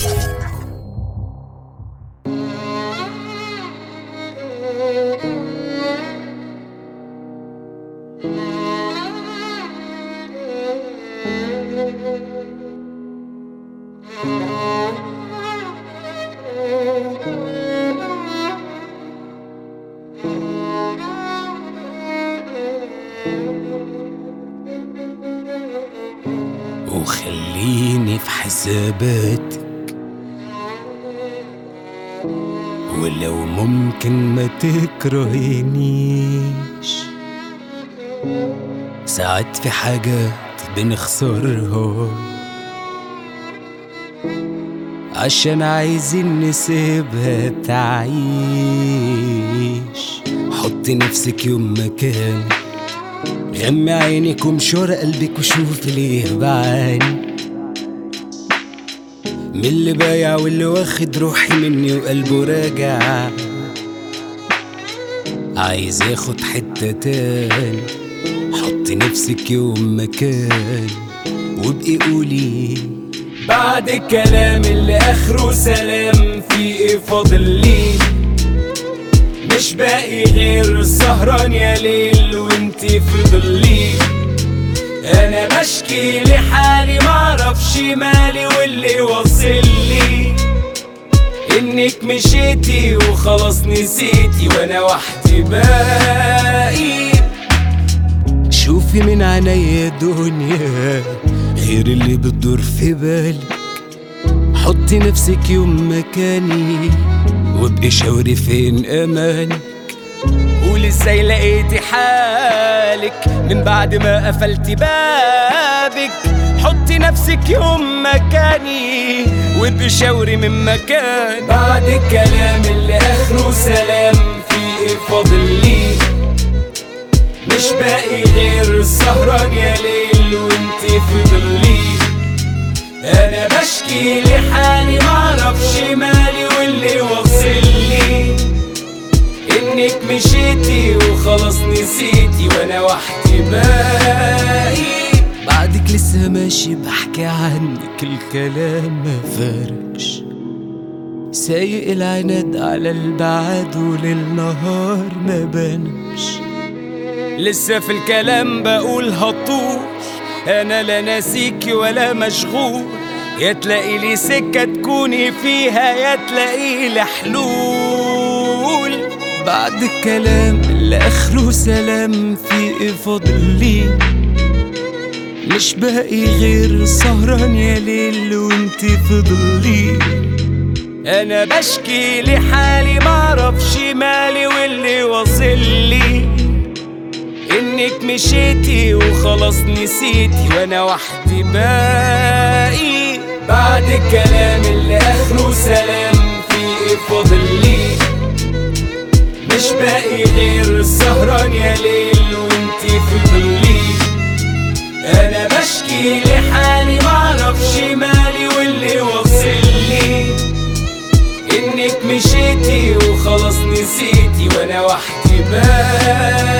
وخليني في حساباتك ولو ممكن ما تكرهنيش ساعات في حاجات بنخسرها عشان عايزين نسيبها تعيش حط نفسك يوم مكان غمي عينك ومشور قلبك وشوف ليه بعاني من اللي بايع واللي واخد روحي مني وقلبه راجع عايز ياخد حتة تاني حطي نفسك يوم مكان وابقي قولي بعد الكلام اللي اخره سلام في ايه فاضل لي مش باقي غير سهران يا ليل وانتي في ضلي انا بشكي لحالي معرفش مالي واللي واصل لي انك مشيتي وخلاص نسيتي وانا وحدي باقي شوفي من عينيا دنيا غير اللي بتدور في بالك حطي نفسك يوم مكاني وابقي شاوري فين امانك قولي ازاي لقيتي حالك من بعد ما قفلتي بابك حطي نفسك يوم مكاني وابقي شاوري من مكان بعد الكلام اللي اخره سلام في ايه فاضل لي مش باقي غير سهران يا ليل وانتي في ضلي انا بشكي لحالي معرفش مالي واللي واصل لي انك مشيتي وخلاص نسيتي وانا وحدي باقي بعدك لسه ماشي بحكي عنك الكلام ما فارقش سايق العناد على البعاد وللنهار ما بانش لسه في الكلام بقول هطول انا لا ناسيكي ولا مشغول يا تلاقي لي سكة تكوني فيها يا تلاقي لي حلول بعد الكلام اللي اخره سلام في ايه فاضل لي مش باقي غير سهران يا ليل وانتي في ضلي انا بشكي لحالي معرفش مالي واللي واصل لي انك مشيتي وخلاص نسيتي وانا وحدي باقي بعد الكلام اللي اخره سلام في ايه فاضل لي مش باقي غير سهران يا ليل وانتي في ضلي انا بشكي لحالي معرفش مالي واللي واصل لي انك مشيتي وخلاص نسيتي وانا وحدي باقي